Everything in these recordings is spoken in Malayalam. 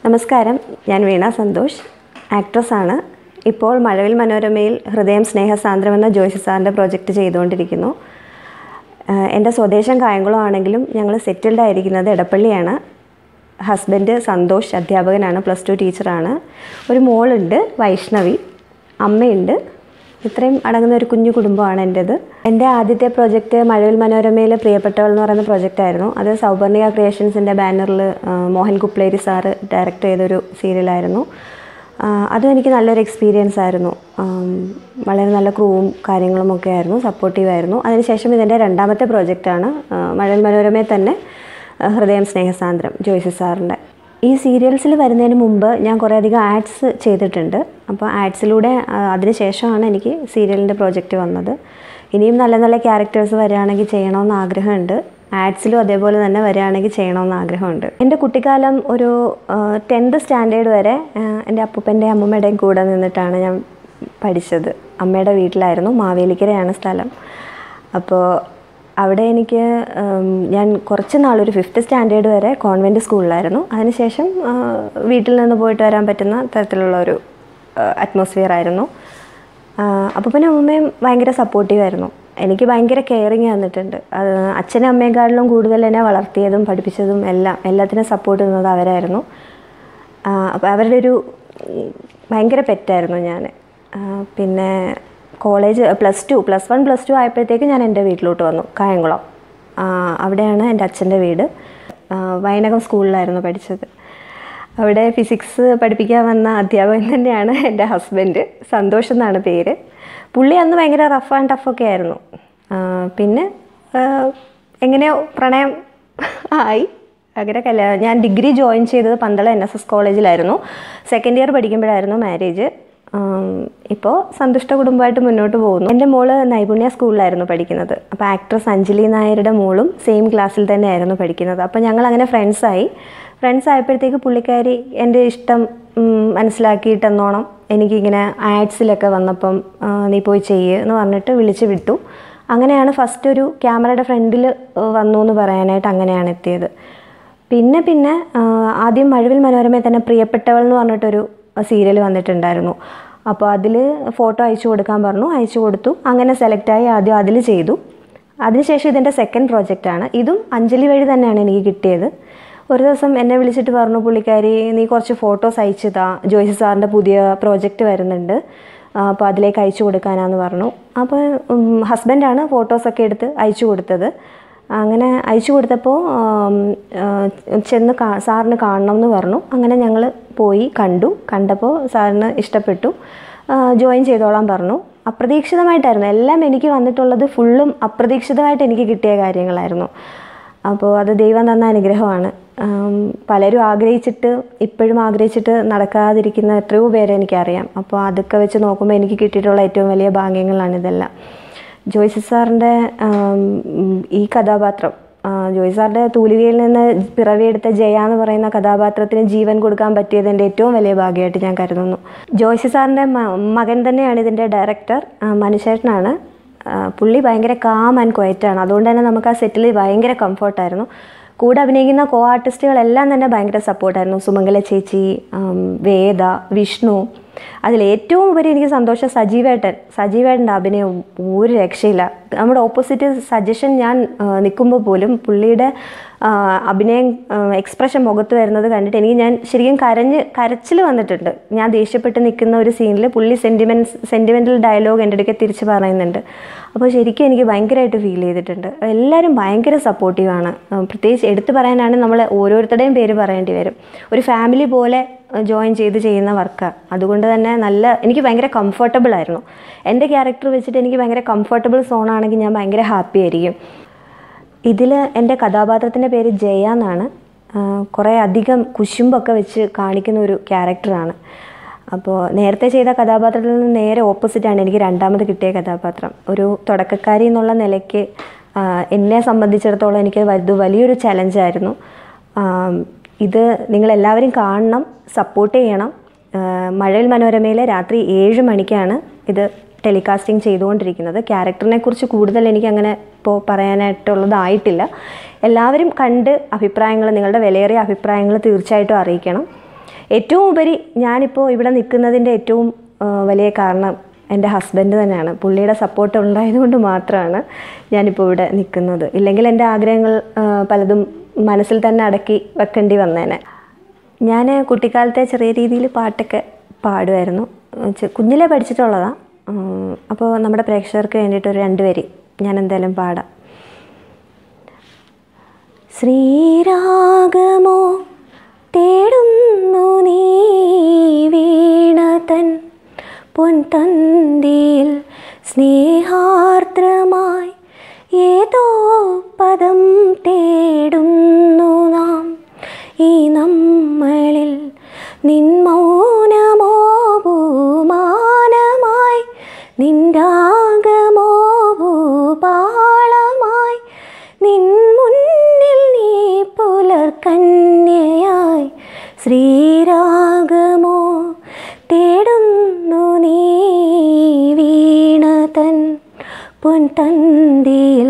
നമസ്കാരം ഞാൻ വീണ സന്തോഷ് ആക്ട്രസ്സാണ് ഇപ്പോൾ മഴവിൽ മനോരമയിൽ ഹൃദയം സ്നേഹസാന്ദ്രം എന്ന ജോയ്സി സാറിൻ്റെ പ്രോജക്റ്റ് ചെയ്തുകൊണ്ടിരിക്കുന്നു ആഹ് എൻ്റെ സ്വദേശം കായംകുളം ആണെങ്കിലും ഞങ്ങൾ സെറ്റിൽഡ് ആയിരിക്കുന്നത് എടപ്പള്ളിയാണ് ഹസ്ബൻഡ് സന്തോഷ് അധ്യാപകനാണ് പ്ലസ് ടു ടീച്ചറാണ് ഒരു മോളുണ്ട് വൈഷ്ണവി അമ്മയുണ്ട് ഇത്രയും അടങ്ങുന്ന ഒരു കുഞ്ഞു കുടുംബമാണ് എൻ്റേത് എൻ്റെ ആദ്യത്തെ പ്രോജക്റ്റ് മഴവിൽ മനോരമയിൽ പ്രിയപ്പെട്ടവൾ എന്ന് പറയുന്ന പ്രോജക്റ്റായിരുന്നു അത് സൗപർണിക ക്രിയേഷൻസിൻ്റെ ബാനറിൽ മോഹൻ കുപ്ലേരി സാറ് ഡയറക്റ്റ് ചെയ്തൊരു സീരിയലായിരുന്നു ആഹ് അതും എനിക്ക് നല്ലൊരു എക്സ്പീരിയൻസ് ആയിരുന്നു ആം, വളരെ നല്ല ക്രൂവും കാര്യങ്ങളും ഒക്കെ ആയിരുന്നു സപ്പോർട്ടീവ് ആയിരുന്നു അതിനുശേഷം ഇതിൻ്റെ രണ്ടാമത്തെ പ്രോജക്റ്റാണ് മഴവിൽ മനോരമയിൽ തന്നെ ആ, ഹൃദയം സ്നേഹസാന്ദ്രം ജോയ്സി സാറിൻ്റെ ഈ സീരിയൽസിൽ വരുന്നതിന് മുമ്പ് ഞാൻ കുറേയധികം ആഡ്സ് ചെയ്തിട്ടുണ്ട് അപ്പോൾ ആഡ്സിലൂടെ അതിന് ശേഷമാണ് എനിക്ക് സീരിയലിൻ്റെ പ്രോജക്റ്റ് വന്നത് ഇനിയും നല്ല നല്ല ക്യാരക്ടേഴ്സ് വരികയാണെങ്കിൽ ചെയ്യണമെന്ന് ആഗ്രഹമുണ്ട് ആഡ്സിലും അതേപോലെ തന്നെ വരികയാണെങ്കിൽ ചെയ്യണമെന്ന് ആഗ്രഹമുണ്ട് എൻ്റെ കുട്ടിക്കാലം ഒരു ടെൻത്ത് സ്റ്റാൻഡേർഡ് വരെ ആ, എൻ്റെ അപ്പൂപ്പൻ്റെയും അമ്മൂമ്മയുടെയും കൂടെ നിന്നിട്ടാണ് ഞാൻ പഠിച്ചത് അമ്മയുടെ വീട്ടിലായിരുന്നു മാവേലിക്കരയാണ് സ്ഥലം അപ്പോൾ അവിടെ എനിക്ക് ഉം, ഞാൻ കുറച്ച് നാളൊരു ഫിഫ്ത്ത് സ്റ്റാൻഡേർഡ് വരെ കോൺവെൻറ്റ് സ്കൂളിലായിരുന്നു അതിനുശേഷം ആ, വീട്ടിൽ നിന്ന് പോയിട്ട് വരാൻ പറ്റുന്ന തരത്തിലുള്ള ഒരു അറ്റ്മോസ്ഫിയർ ആയിരുന്നു അപ്പോൾ പിന്നെ അമ്മയും ഭയങ്കര സപ്പോർട്ടീവായിരുന്നു എനിക്ക് ഭയങ്കര കെയറിങ് തന്നിട്ടുണ്ട് അത് അച്ഛനും അമ്മയെക്കാട്ടിലും കൂടുതൽ എന്നെ വളർത്തിയതും പഠിപ്പിച്ചതും എല്ലാം എല്ലാത്തിനും സപ്പോർട്ട് ചെയ്യുന്നത് അവരായിരുന്നു അപ്പോൾ അവരുടെ ഒരു ഉം, ഭയങ്കര പെറ്റായിരുന്നു ഞാൻ പിന്നെ college plus two plus one plus two ആയപ്പോഴത്തേക്ക് ഞാൻ എൻ്റെ വീട്ടിലോട്ട് വന്നു കായംകുളം ആ, അവിടെയാണ് എൻ്റെ അച്ഛൻ്റെ വീട് ആ, വയനകം സ്കൂളിലായിരുന്നു പഠിച്ചത് അവിടെ ഫിസിക്സ് പഠിപ്പിക്കാൻ വന്ന അധ്യാപകൻ തന്നെയാണ് എൻ്റെ ഹസ്ബൻഡ് സന്തോഷ് എന്നാണ് പേര് പുള്ളി അന്ന് ഭയങ്കര റഫ് ആൻഡ് ടഫൊക്കെ ആയിരുന്നു ആ, പിന്നെ ആ, എങ്ങനെയോ പ്രണയം ആയി അങ്ങനെ കല്യാണം ഞാൻ ഡിഗ്രി ജോയിൻ ചെയ്തത് പന്തള എൻ എസ് എസ് കോളേജിലായിരുന്നു സെക്കൻഡ് ഇയർ പഠിക്കുമ്പോഴായിരുന്നു മാരേജ് ഇപ്പോൾ സന്തുഷ്ട കുടുംബമായിട്ട് മുന്നോട്ട് പോകുന്നു എൻ്റെ മോള് നൈപുണ്യ സ്കൂളിലായിരുന്നു പഠിക്കുന്നത് അപ്പോൾ ആക്ട്രസ് അഞ്ജലി നായരുടെ മോളും സെയിം ക്ലാസ്സിൽ തന്നെയായിരുന്നു പഠിക്കുന്നത് അപ്പോൾ ഞങ്ങൾ അങ്ങനെ ഫ്രണ്ട്സായി ഫ്രണ്ട്സ് ആയപ്പോഴത്തേക്ക് പുള്ളിക്കാരി എൻ്റെ ഇഷ്ടം ഉം, മനസ്സിലാക്കിയിട്ടെന്നോണം എനിക്കിങ്ങനെ ആഡ്സിലൊക്കെ വന്നപ്പം ആ, നീ പോയി ചെയ്യ് എന്ന് പറഞ്ഞിട്ട് വിളിച്ച് വിട്ടു അങ്ങനെയാണ് ഫസ്റ്റ് ഒരു ക്യാമറയുടെ ഫ്രണ്ടിൽ വന്നു എന്ന് പറയാനായിട്ട് അങ്ങനെയാണ് എത്തിയത് പിന്നെ പിന്നെ ആ, ആദ്യം മഴവിൽ മനോരമയിൽ തന്നെ പ്രിയപ്പെട്ടവൾ എന്ന് പറഞ്ഞിട്ടൊരു സീരിയൽ വന്നിട്ടുണ്ടായിരുന്നു അപ്പോൾ അതിൽ ഫോട്ടോ അയച്ചു കൊടുക്കാൻ പറഞ്ഞു അയച്ചു കൊടുത്തു അങ്ങനെ സെലക്റ്റായി ആദ്യം അതിൽ ചെയ്തു അതിനുശേഷം ഇതിൻ്റെ സെക്കൻഡ് പ്രോജക്റ്റാണ് ഇതും അഞ്ജലി വഴി തന്നെയാണ് എനിക്ക് കിട്ടിയത് ഒരു ദിവസം എന്നെ വിളിച്ചിട്ട് പറഞ്ഞു പുള്ളിക്കാരി നീ കുറച്ച് ഫോട്ടോസ് അയച്ചതാ ജോയ്സി സാറിൻ്റെ പുതിയ പ്രോജക്റ്റ് വരുന്നുണ്ട് അപ്പോൾ അതിലേക്ക് അയച്ചു കൊടുക്കാനാന്ന് പറഞ്ഞു അപ്പോൾ ഹസ്ബൻഡാണ് ഫോട്ടോസൊക്കെ എടുത്ത് അയച്ചു കൊടുത്തത് അങ്ങനെ അയച്ചു കൊടുത്തപ്പോൾ ആം, ആ, ചെന്ന് കാ സാറിന് കാണണം എന്ന് പറഞ്ഞു അങ്ങനെ ഞങ്ങൾ പോയി കണ്ടു കണ്ടപ്പോൾ സാറിന് ഇഷ്ടപ്പെട്ടു ആ, ജോയിൻ ചെയ്തോളാൻ പറഞ്ഞു അപ്രതീക്ഷിതമായിട്ടായിരുന്നു എല്ലാം എനിക്ക് വന്നിട്ടുള്ളത് ഫുള്ളും അപ്രതീക്ഷിതമായിട്ട് എനിക്ക് കിട്ടിയ കാര്യങ്ങളായിരുന്നു അപ്പോൾ അത് ദൈവം തന്ന അനുഗ്രഹമാണ് ആം, പലരും ആഗ്രഹിച്ചിട്ട് ഇപ്പോഴും ആഗ്രഹിച്ചിട്ട് നടക്കാതിരിക്കുന്ന എത്രയോ പേരെ എനിക്കറിയാം അപ്പോൾ അതൊക്കെ വെച്ച് നോക്കുമ്പോൾ എനിക്ക് കിട്ടിയിട്ടുള്ള ഏറ്റവും വലിയ ഭാഗ്യങ്ങളാണ് ഇതെല്ലാം ജോയ്സി സാറിൻ്റെ ആം, ഉം, ഈ കഥാപാത്രം ആ, ജോയ്സി സാറിൻ്റെ തൂലികയിൽ നിന്ന് പിറവിയെടുത്ത ജയ എന്ന് പറയുന്ന കഥാപാത്രത്തിന് ജീവൻ കൊടുക്കാൻ പറ്റിയത് എൻ്റെ ഏറ്റവും വലിയ ഭാഗ്യമായിട്ട് ഞാൻ കരുതുന്നു ജോയ്സി സാറിൻ്റെ മ- മകൻ തന്നെയാണ് ഇതിൻ്റെ ഡയറക്ടർ ആ, മനുശേഷനാണ് ആ, പുള്ളി ഭയങ്കര കാം ആൻഡ് ക്വയറ്റാണ് അതുകൊണ്ട് തന്നെ നമുക്ക് ആ സെറ്റിൽ ഭയങ്കര കംഫർട്ടായിരുന്നു കൂടെ അഭിനയിക്കുന്ന കോ ആർട്ടിസ്റ്റുകളെല്ലാം തന്നെ ഭയങ്കര സപ്പോർട്ടായിരുന്നു സുമംഗല ചേച്ചി ആം, വേദ വിഷ്ണു അതിൽ ഏറ്റവും ഉപരി എനിക്ക് സന്തോഷം സജീവേട്ടൻ സജീവേട്ടൻ്റെ അഭിനയം ഒരു രക്ഷയില്ല നമ്മുടെ ഓപ്പോസിറ്റ് സജഷൻ ഞാൻ നിൽക്കുമ്പോൾ പോലും പുള്ളിയുടെ ആ, അഭിനയം എക്സ്പ്രഷൻ മുഖത്ത് വരുന്നത് കണ്ടിട്ട് എനിക്ക് ഞാൻ ശരിക്കും കരഞ്ഞ് കരച്ചിൽ വന്നിട്ടുണ്ട് ഞാൻ ദേഷ്യപ്പെട്ട് നിൽക്കുന്ന ഒരു സീനിൽ പുള്ളി സെൻറ്റിമെൻറ്റ്സ് സെൻറ്റിമെൻ്റൽ ഡയലോഗ് എൻ്റെ അടുക്കെ തിരിച്ച് പറയുന്നുണ്ട് അപ്പോൾ ശരിക്കും എനിക്ക് ഭയങ്കരമായിട്ട് ഫീൽ ചെയ്തിട്ടുണ്ട് എല്ലാവരും ഭയങ്കര സപ്പോർട്ടീവാണ് പ്രത്യേകിച്ച് എടുത്തു പറയാനാണ് നമ്മൾ ഓരോരുത്തരുടെയും പേര് പറയേണ്ടി വരും ഒരു ഫാമിലി പോലെ ജോയിൻ ചെയ്ത് ചെയ്യുന്ന വർക്കാണ് അതുകൊണ്ട് തന്നെ നല്ല എനിക്ക് ഭയങ്കര കംഫർട്ടബിൾ ആയിരുന്നു എൻ്റെ ക്യാരക്ടർ വെച്ചിട്ട് എനിക്ക് ഭയങ്കര കംഫർട്ടബിൾ സോണാണെങ്കിൽ ഞാൻ ഭയങ്കര ഹാപ്പി ആയിരിക്കും ഇതിൽ എൻ്റെ കഥാപാത്രത്തിൻ്റെ പേര് ജയ എന്നാണ് കുറേ അധികം കുശുമ്പൊക്കെ വെച്ച് കാണിക്കുന്ന ഒരു ക്യാരക്ടറാണ് അപ്പോൾ നേരത്തെ ചെയ്ത കഥാപാത്രത്തിൽ നിന്ന് നേരെ ഓപ്പോസിറ്റാണ് എനിക്ക് രണ്ടാമത് കിട്ടിയ കഥാപാത്രം ഒരു തുടക്കക്കാരി എന്നുള്ള നിലയ്ക്ക് ആ, എന്നെ സംബന്ധിച്ചിടത്തോളം എനിക്ക് ഇത് വലിയൊരു ചലഞ്ചായിരുന്നു ഇത് നിങ്ങളെല്ലാവരും കാണണം സപ്പോർട്ട് ചെയ്യണം ആ, മഴവിൽ മനോരമയിലെ രാത്രി ഏഴ് മണിക്കാണ് ഇത് ടെലികാസ്റ്റിംഗ് ചെയ്തുകൊണ്ടിരിക്കുന്നത് ക്യാരക്ടറിനെ കുറിച്ച് കൂടുതൽ എനിക്ക് അങ്ങനെ ഇപ്പോൾ പറയാനായിട്ടുള്ളതായിട്ടില്ല എല്ലാവരും കണ്ട് അഭിപ്രായങ്ങൾ നിങ്ങളുടെ വിലയേറിയ അഭിപ്രായങ്ങൾ തീർച്ചയായിട്ടും അറിയിക്കണം ഏറ്റവും ഉപരി ഞാനിപ്പോൾ ഇവിടെ നിൽക്കുന്നതിൻ്റെ ഏറ്റവും ആ, വലിയ കാരണം എൻ്റെ ഹസ്ബൻഡ് തന്നെയാണ് പുള്ളിയുടെ സപ്പോർട്ട് ഉണ്ടായതുകൊണ്ട് മാത്രമാണ് ഞാനിപ്പോൾ ഇവിടെ നിൽക്കുന്നത് ഇല്ലെങ്കിൽ എൻ്റെ ആഗ്രഹങ്ങൾ ആ, പലതും മനസ്സിൽ തന്നെ അടക്കി വെക്കേണ്ടി വന്നേനെ ഞാൻ കുട്ടിക്കാലത്തെ ചെറിയ രീതിയിൽ പാട്ടൊക്കെ പാടുമായിരുന്നു ചെ- കുഞ്ഞിലേ പഠിച്ചിട്ടുള്ളതാണ് അപ്പോൾ നമ്മുടെ പ്രേക്ഷകർക്ക് വേണ്ടിയിട്ട് ഒരു രണ്ട് വരി ഞാൻ എന്തായാലും പാടാം ശ്രീരാഗമോ തേടുന്നു നീ വീണതൻ പൊൻതന്തിയിൽ സ്നേഹാർദ്രമായി ഏതോ പദം തേടുന്നു നാം ഈ നമ്മളിൽ നിൻ മൗനമോ ഭൂമാനമായി നിൻരാഗമോ ഭൂപാളമായി നിൻ മുന്നിൽ നീ പുലർക്കന്യയായി ശ്രീരാഗമോ തേടുന്നു നീ വീണതൻ പൊൻതന്തിയിൽ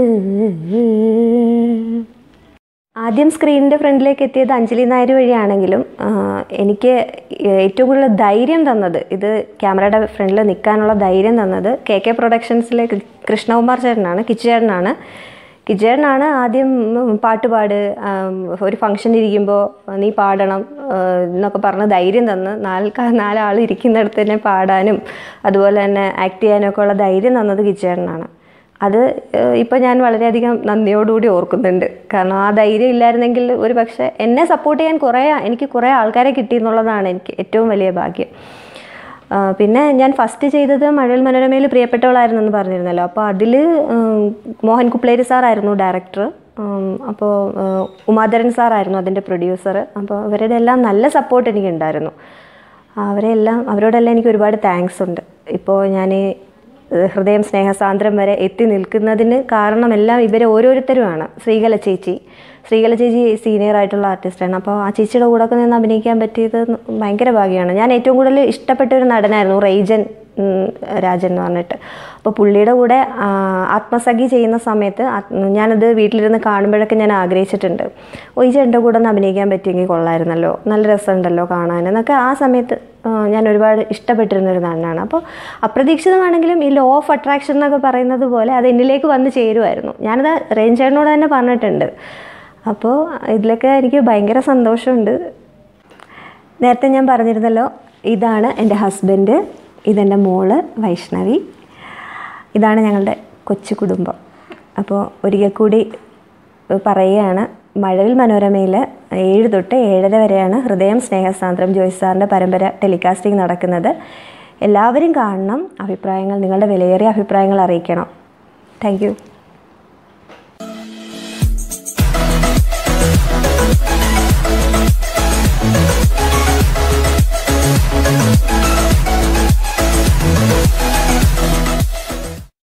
ആദ്യം സ്ക്രീനിൻ്റെ ഫ്രണ്ടിലേക്ക് എത്തിയത് അഞ്ജലി നായർ വഴിയാണെങ്കിലും ആ, എനിക്ക് ഏറ്റവും കൂടുതൽ ധൈര്യം തന്നത് ഇത് ക്യാമറയുടെ ഫ്രണ്ടിൽ നിൽക്കാനുള്ള ധൈര്യം തന്നത് കെ കെ പ്രൊഡക്ഷൻസിലെ കൃ- കൃഷ്ണകുമാർ ചേട്ടനാണ് കിച്ചു ചേട്ടനാണ് കിച്ചു ചേട്ടനാണ് ആദ്യം ഉം, പാട്ട് പാട് ആ, ഒരു ഫംഗ്ഷൻ ഇരിക്കുമ്പോൾ നീ പാടണം ആ, എന്നൊക്കെ പറഞ്ഞ് ധൈര്യം തന്ന് നാല് നാലാൾ ഇരിക്കുന്നിടത്ത് തന്നെ പാടാനും അതുപോലെ തന്നെ ആക്ട് ചെയ്യാനും ഒക്കെ ഉള്ള ധൈര്യം തന്നത് കിച്ചു ചേട്ടനാണ് അത് ഇപ്പോൾ ഞാൻ വളരെയധികം നന്ദിയോടുകൂടി ഓർക്കുന്നുണ്ട് കാരണം ആ ധൈര്യം ഇല്ലായിരുന്നെങ്കിൽ ഒരു പക്ഷേ എന്നെ സപ്പോർട്ട് ചെയ്യാൻ കുറേ എനിക്ക് കുറേ ആൾക്കാരെ കിട്ടി എന്നുള്ളതാണ് എനിക്ക് ഏറ്റവും വലിയ ഭാഗ്യം ആ, പിന്നെ ഞാൻ ഫസ്റ്റ് ചെയ്തത് മഴവിൽ മനോരമയിൽ പ്രിയപ്പെട്ടവളായിരുന്നു എന്ന് പറഞ്ഞിരുന്നല്ലോ അപ്പോൾ അതിൽ മോഹൻ കുപ്ലേരി സാറായിരുന്നു ഡയറക്ടർ അപ്പോൾ ഉമാധരൻ സാറായിരുന്നു അതിൻ്റെ പ്രൊഡ്യൂസർ അപ്പോൾ അവരുടെ എല്ലാം നല്ല സപ്പോർട്ട് എനിക്കുണ്ടായിരുന്നു അവരെല്ലാം അവരോടെല്ലാം എനിക്ക് ഒരുപാട് താങ്ക്സ് ഉണ്ട് ഇപ്പോൾ ഞാൻ ഹൃദയം സ്നേഹസാന്ദ്രം വരെ എത്തി നിൽക്കുന്നതിന് കാരണമെല്ലാം ഇവരെ ഓരോരുത്തരുമാണ് ശ്രീകല ചേച്ചി ശ്രീകല ചേച്ചി സീനിയർ ആയിട്ടുള്ള ആർട്ടിസ്റ്റാണ് അപ്പോൾ ആ ചേച്ചിയുടെ കൂടെ ഒക്കെ നിന്ന് അഭിനയിക്കാൻ പറ്റിയത് ഭയങ്കര ഭാഗ്യമാണ് ഞാൻ ഏറ്റവും കൂടുതൽ ഇഷ്ടപ്പെട്ട ഒരു നടനായിരുന്നു റെയ്ജൻ ഉം, രാജൻ എന്ന് പറഞ്ഞിട്ട് അപ്പോൾ പുള്ളിയുടെ കൂടെ ആ, ആത്മസഖി ചെയ്യുന്ന സമയത്ത് ആത്- ഞാനത് വീട്ടിലിരുന്ന് കാണുമ്പോഴൊക്കെ ഞാൻ ആഗ്രഹിച്ചിട്ടുണ്ട് ഓ ഈ ചേട്ടൻ്റെ കൂടെ ഒന്ന് അഭിനയിക്കാൻ പറ്റിയെങ്കിൽ കൊള്ളായിരുന്നല്ലോ നല്ല രസമുണ്ടല്ലോ കാണാൻ എന്നൊക്കെ ആ സമയത്ത് ആ, ഞാൻ ഒരുപാട് ഇഷ്ടപ്പെട്ടിരുന്ന ഒരു നടനാണ് അപ്പോൾ അപ്രതീക്ഷിതമാണെങ്കിലും ഈ ലോ ഓഫ് അട്രാക്ഷൻ എന്നൊക്കെ പറയുന്നത് പോലെ അത് എന്നിലേക്ക് വന്ന് ചേരുമായിരുന്നു ഞാനത് റേഞ്ച് ചേട്ടനോട് തന്നെ പറഞ്ഞിട്ടുണ്ട് അപ്പോൾ ഇതിലൊക്കെ എനിക്ക് ഭയങ്കര സന്തോഷമുണ്ട് നേരത്തെ ഞാൻ പറഞ്ഞിരുന്നല്ലോ ഇതാണ് എൻ്റെ ഹസ്ബൻഡ് ഇതെൻ്റെ മോള് വൈഷ്ണവി ഇതാണ് ഞങ്ങളുടെ കൊച്ചു കുടുംബം അപ്പോൾ ഒരിക്കൽ കൂടി പറയുകയാണ് മഴവിൽ മനോരമയിൽ ഏഴ് തൊട്ട് ഏഴര വരെയാണ് ഹൃദയം സ്നേഹസാന്ദ്രം ജോയ്സ് സാറിൻ്റെ പരമ്പര ടെലികാസ്റ്റിംഗ് നടക്കുന്നത് എല്ലാവരും കാണണം അഭിപ്രായങ്ങൾ നിങ്ങളുടെ വിലയേറിയ അഭിപ്രായങ്ങൾ അറിയിക്കണം താങ്ക്